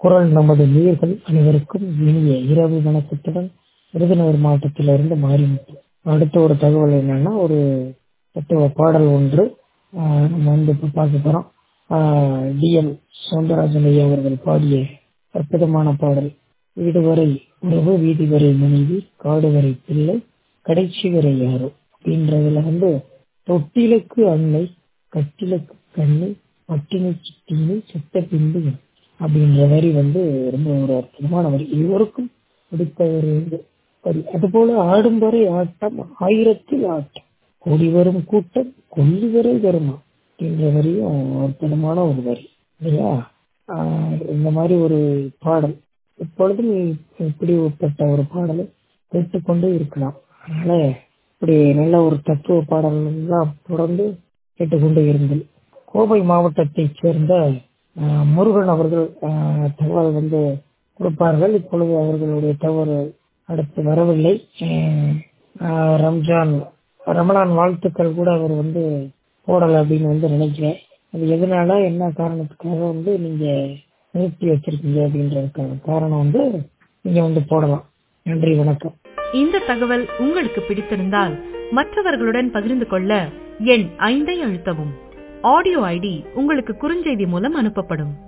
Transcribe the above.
குரல் நமது நேயர்கள் அனைவருக்கும் இனிய இரவு வணக்கத்துடன் விருதுநகர் மாவட்டத்திலிருந்து மாறிமுத்து அடுத்த ஒரு தகவல் என்னன்னா ஒரு தத்துவ பாடல் ஒன்று ஆஹ் நம்ம வந்து இப்போ பார்க்க போகிறோம் டிஎம் சவுந்தரராஜன் ஐயா அவர்கள் பாடிய அற்புதமான பாடல் வீடு வரை உறவு வீதி வரை மனைவி காடு வரை பிள்ளை கடைசி வரை யாரோ அப்படின்றதுல வந்து தொட்டிலுக்கு அன்னை கட்டிலுக்கு கண்ணு பட்டினிக்கு தீனி செத்த பின்பு என் அப்படின்ற வரி வந்து ரொம்ப ஒரு அற்புதமான வரி இருவருக்கும் பிடித்த ஒரு இது வரி அதுபோல ஆடும் வரை ஆட்டம் ஆயிரத்தில் ஆட்டம் கூடி வரும் கூட்டம் கொல்லி வரை வருமா அப்படின்ற வரியும் அற்புதமான ஒரு வரி இல்லையா ஆஹ் இந்த மாதிரி ஒரு பாடல் எப்பொழுதும் இப்படிப்பட்ட ஒரு பாடலை கேட்டுக்கொண்டே இருக்கலாம் அதனால இப்படி நல்ல ஒரு தத்துவ பாடல்கள்லாம் தொடர்ந்து கேட்டுக்கொண்டே இருங்கள் கோவை மாவட்டத்தைச் சேர்ந்த ஆஹ் முருகன் அவர்கள் ஆஹ் தகவல் வந்து கொடுப்பார்கள் இப்பொழுது அவர்களுடைய தவறு அடுத்து வரவில்லை ஆஹ் ரம்ஜான் ரமலான் வாழ்த்துக்கள் கூட அவர் வந்து போடலை அப்படின்னு வந்து நினைக்கிறேன் அது எதனால என்ன காரணத்துக்காக வந்து நீங்க நிறுத்தி வச்சிருக்கீங்க அப்படின்றதுக்கான காரணம் வந்து நீங்க வந்து போடலாம் நன்றி வணக்கம் இந்த தகவல் உங்களுக்கு பிடித்திருந்தால் மற்றவர்களுடன் பகிர்ந்து கொள்ள எண் ஐந்தை அழுத்தவும் ஆடியோ ஐடி உங்களுக்கு குறுஞ்செய்தி மூலம் அனுப்பப்படும்